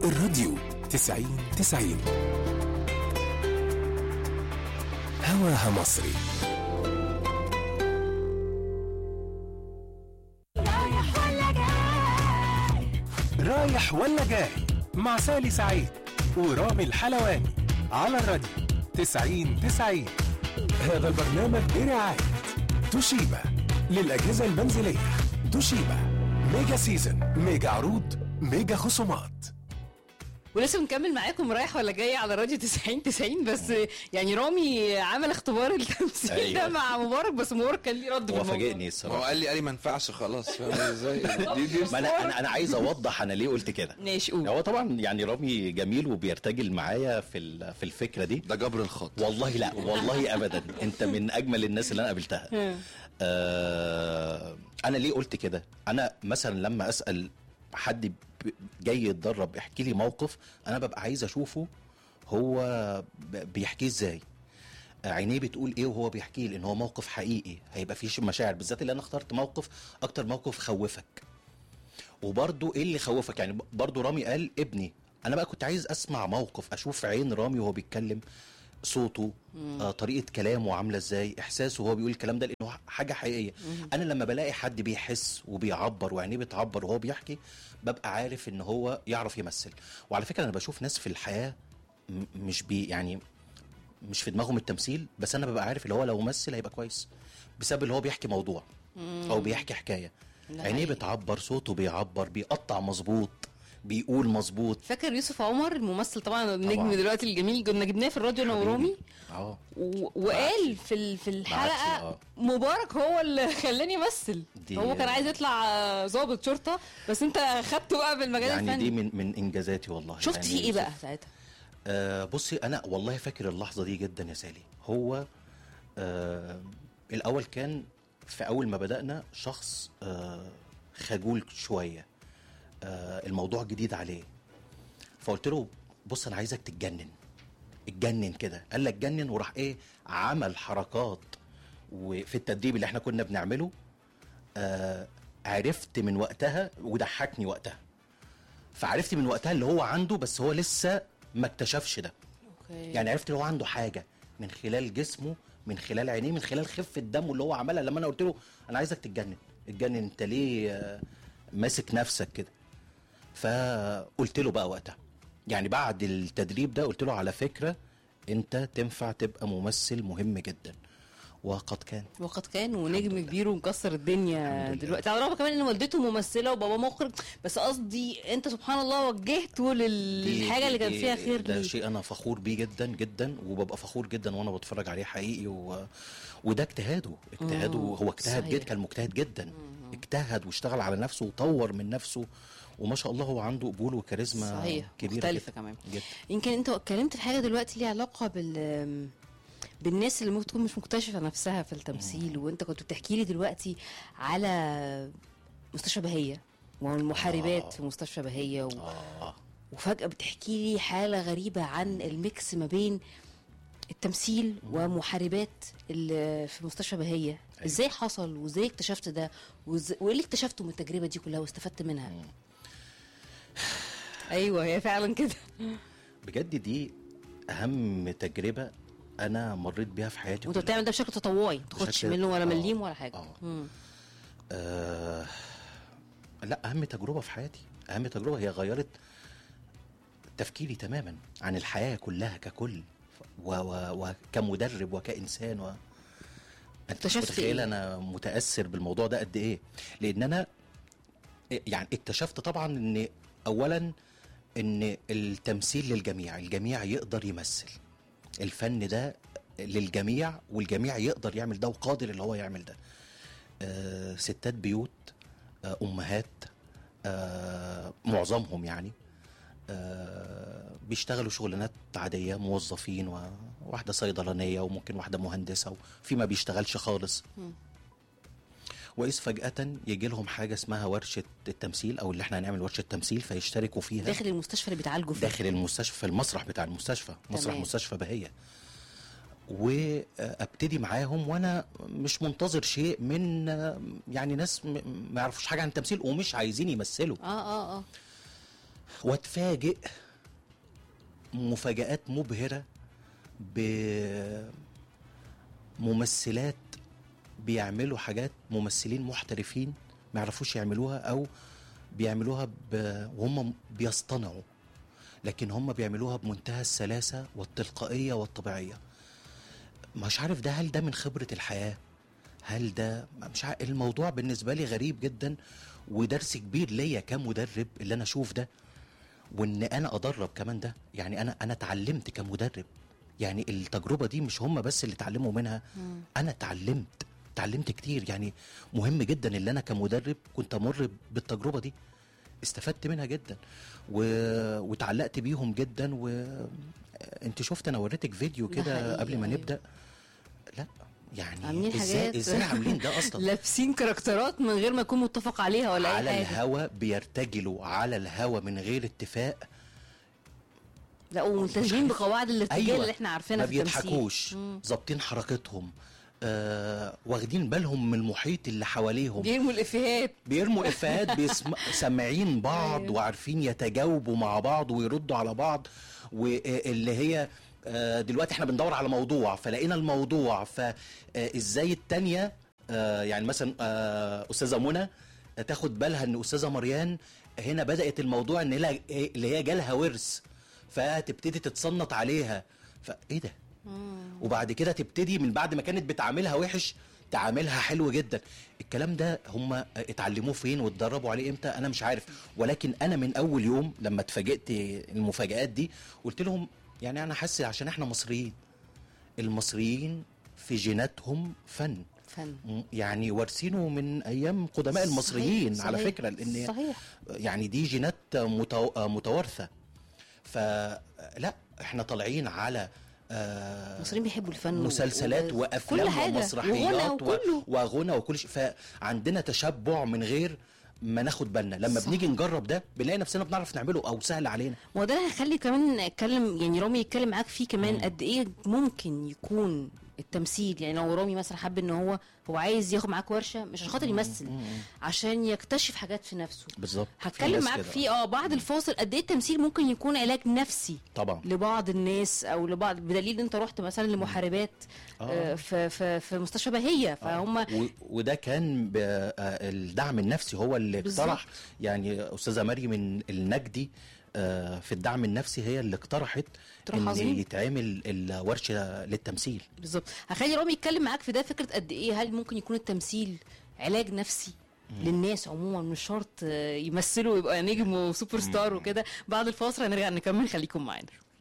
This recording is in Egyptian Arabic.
الراديو تسعين تسعين هواها مصري رايح ولا جاي رايح ولا جاي مع سالي سعيد ورامي الحلواني على الراديو تسعين تسعين هذا البرنامج برعاية توشيبا للأجهزة المنزلية توشيبا ميجا سيزن ميجا عروض ميجا خصومات ولسه بنكمل معاكم رايح ولا جاي على راديو 90 90 بس يعني رامي عمل اختبار التمثيل ده أيوة. مع مبارك بس مبارك كان ليه رد في هو الموضوع. فاجئني هو الصراحه قال لي قال لي ما ينفعش خلاص فاهم ازاي دي دي ما انا انا انا عايز اوضح انا ليه قلت كده ماشي قول هو طبعا يعني رامي جميل وبيرتجل معايا في ال- في الفكره دي ده جبر الخط والله لا والله ابدا انت من اجمل الناس اللي انا قابلتها آه انا ليه قلت كده انا مثلا لما اسال حد ب- جاي يتدرب احكي لي موقف انا ببقى عايز اشوفه هو ب- بيحكيه ازاي عينيه بتقول ايه وهو بيحكيه لان هو موقف حقيقي هيبقى فيه مشاعر بالذات اللي انا اخترت موقف اكتر موقف خوفك وبرضو ايه اللي خوفك يعني برضو رامي قال ابني انا بقى كنت عايز اسمع موقف اشوف عين رامي وهو بيتكلم صوته آه طريقه كلامه عامله ازاي احساسه وهو بيقول الكلام ده لانه حاجه حقيقيه انا لما بلاقي حد بيحس وبيعبر وعينيه بتعبر وهو بيحكي ببقى عارف ان هو يعرف يمثل وعلى فكره انا بشوف ناس في الحياه م- مش بي يعني مش في دماغهم التمثيل بس انا ببقى عارف اللي هو لو مثل هيبقى كويس بسبب اللي هو بيحكي موضوع او بيحكي حكايه ده عينيه حقيقي. بتعبر صوته بيعبر بيقطع مظبوط بيقول مظبوط فاكر يوسف عمر الممثل طبعا النجم طبعاً. دلوقتي الجميل كنا جبناه في الراديو انا ورامي اه و- وقال في ال- في الحلقه آه. مبارك هو اللي خلاني امثل دي- هو كان عايز يطلع آه، ضابط شرطه بس انت خدته بقى بالمجال يعني الفني دي من من انجازاتي والله شفت يعني فيه ايه يوسف- بقى ساعتها آه بصي انا والله فاكر اللحظه دي جدا يا سالي هو آه الاول كان في اول ما بدانا شخص آه خجول شويه آه الموضوع جديد عليه فقلت له بص انا عايزك تتجنن اتجنن كده قال لك اتجنن وراح ايه عمل حركات وفي التدريب اللي احنا كنا بنعمله آه عرفت من وقتها وضحكني وقتها فعرفت من وقتها اللي هو عنده بس هو لسه ما اكتشفش ده اوكي يعني عرفت ان هو عنده حاجه من خلال جسمه من خلال عينيه من خلال خفه دمه اللي هو عملها لما انا قلت له انا عايزك تتجنن اتجنن انت ليه آه، ماسك نفسك كده فقلت له بقى وقتها يعني بعد التدريب ده قلت له على فكره انت تنفع تبقى ممثل مهم جدا وقد كان وقد كان ونجم كبير ومكسر الدنيا الحمد لله. دلوقتي على الرغم كمان ان والدته ممثله وبابا مخرج بس قصدي انت سبحان الله وجهته لل- دي- للحاجه اللي كان دي- فيها خير ده ليه شيء انا فخور بيه جدا جدا وببقى فخور جدا وانا بتفرج عليه حقيقي و... وده اجتهاده اجتهاده مم. هو اجتهد صحيح. جدا كان مجتهد جدا اجتهد واشتغل على نفسه وطور من نفسه وما شاء الله هو عنده قبول وكاريزما صحيح كبيره مختلفه جدا. كمان جدا يمكن انت اتكلمت في حاجه دلوقتي ليها علاقه بال بالناس اللي ممكن تكون مش مكتشفه نفسها في التمثيل وانت كنت بتحكي لي دلوقتي على مستشفى بهيه والمحاربات آه. في مستشفى بهيه و... اه وفجأة بتحكي لي حالة غريبة عن الميكس ما بين التمثيل ومحاربات اللي في مستشفى بهية أيوة. ازاي حصل وازاي اكتشفت ده وإز- وايه اللي اكتشفته من التجربة دي كلها واستفدت منها ايوه هي فعلا كده بجد دي اهم تجربه انا مريت بيها في حياتي وانت كلها. بتعمل ده بشكل تطوعي ما تاخدش بشكل- منه ولا آه. مليم ولا حاجة آه. مم. آه لا اهم تجربه في حياتي اهم تجربه هي غيرت تفكيري تماما عن الحياه كلها ككل و و وكمدرب وكانسان و انت مش اكتشفت متخيل إيه؟ انا متاثر بالموضوع ده قد ايه لان انا يعني اكتشفت طبعا ان اولا ان التمثيل للجميع الجميع يقدر يمثل الفن ده للجميع والجميع يقدر يعمل ده وقادر اللي هو يعمل ده آه ستات بيوت آه امهات آه معظمهم يعني آه بيشتغلوا شغلانات عادية موظفين وواحدة صيدلانية وممكن واحدة مهندسة وفي ما بيشتغلش خالص وإذ فجأة يجي لهم حاجة اسمها ورشة التمثيل أو اللي احنا هنعمل ورشة تمثيل فيشتركوا فيها داخل المستشفى اللي بيتعالجوا فيه داخل المستشفى في المسرح بتاع المستشفى مسرح تمام. مستشفى بهية وابتدي معاهم وانا مش منتظر شيء من يعني ناس م- ما يعرفوش حاجه عن التمثيل ومش عايزين يمثلوا اه اه اه واتفاجئ مفاجآت مبهرة بممثلات بيعملوا حاجات ممثلين محترفين ما يعرفوش يعملوها او بيعملوها ب... وهم بيصطنعوا لكن هم بيعملوها بمنتهى السلاسة والتلقائية والطبيعية مش عارف ده هل ده من خبرة الحياة هل ده مش عارف الموضوع بالنسبة لي غريب جدا ودرس كبير ليا كمدرب اللي انا اشوف ده وان انا ادرب كمان ده يعني انا انا اتعلمت كمدرب يعني التجربه دي مش هم بس اللي اتعلموا منها انا اتعلمت اتعلمت كتير يعني مهم جدا اللي انا كمدرب كنت امر بالتجربه دي استفدت منها جدا و... وتعلقت بيهم جدا و انت شفت انا وريتك فيديو ده كده حقيقي، قبل ما أيوة. نبدا لا يعني عاملين ازاي حاجات ازاي عاملين ده اصلا لابسين كاركترات من غير ما يكون متفق عليها ولا على اي حاجه الهوا بيرتجلوا على الهوا من غير اتفاق لا وملتزمين بقواعد الارتجال أيوة. اللي احنا عارفينها ما في التمثيل بيضحكوش مم. ظابطين حركتهم آه واخدين بالهم من المحيط اللي حواليهم بيرموا الافيهات بيرموا افيهات بيسم... سامعين بعض أيوة. وعارفين يتجاوبوا مع بعض ويردوا على بعض واللي هي آه، دلوقتي احنا بندور على موضوع فلقينا الموضوع فازاي التانية آه، يعني مثلا آه، استاذه منى تاخد بالها ان استاذه مريان هنا بدات الموضوع ان لها- اللي هي جالها ورث فتبتدي تتصنط عليها فايه ده وبعد كده تبتدي من بعد ما كانت بتعاملها وحش تعاملها حلو جدا الكلام ده هم اتعلموه فين واتدربوا عليه امتى انا مش عارف ولكن انا من اول يوم لما اتفاجئت المفاجآت دي قلت لهم يعني انا حاسس عشان احنا مصريين المصريين في جيناتهم فن فن م- يعني وارثينه من ايام قدماء المصريين صحيح، على صحيح، فكره لان صحيح يعني دي جينات متو... متوارثه فلا احنا طالعين على آه، المصريين بيحبوا الفن مسلسلات و- وافلام كل حاجة. ومسرحيات وغنى و- وكله وغنى وكل شيء فعندنا تشبع من غير ما ناخد بالنا لما صح. بنيجي نجرب ده بنلاقي نفسنا بنعرف نعمله او سهل علينا ما هو ده اللي هيخلي كمان اتكلم يعني رامي يتكلم معاك فيه كمان قد ايه ممكن يكون التمثيل يعني لو رامي مثلا حب ان هو هو عايز ياخد معاك ورشه مش عشان خاطر يمثل عشان يكتشف حاجات في نفسه بالظبط في هتكلم ناس معاك كده. فيه اه بعد الفاصل قد ايه التمثيل ممكن يكون علاج نفسي طبعا لبعض الناس او لبعض بدليل انت رحت مثلا لمحاربات آه. في في في مستشفى بهيه فهم و- وده كان ب- آه، الدعم النفسي هو اللي بالظبط. اقترح يعني استاذه مريم النجدي آه، في الدعم النفسي هي اللي اقترحت اقتراح ان عظيم. يتعمل الورشه للتمثيل بالظبط هخلي رامي يتكلم معاك في ده فكره قد ايه هل ممكن يكون التمثيل علاج نفسي للناس عموما مش شرط آه، يمثلوا ويبقى نجم وسوبر ستار وكده بعد الفاصل هنرجع نكمل خليكم معانا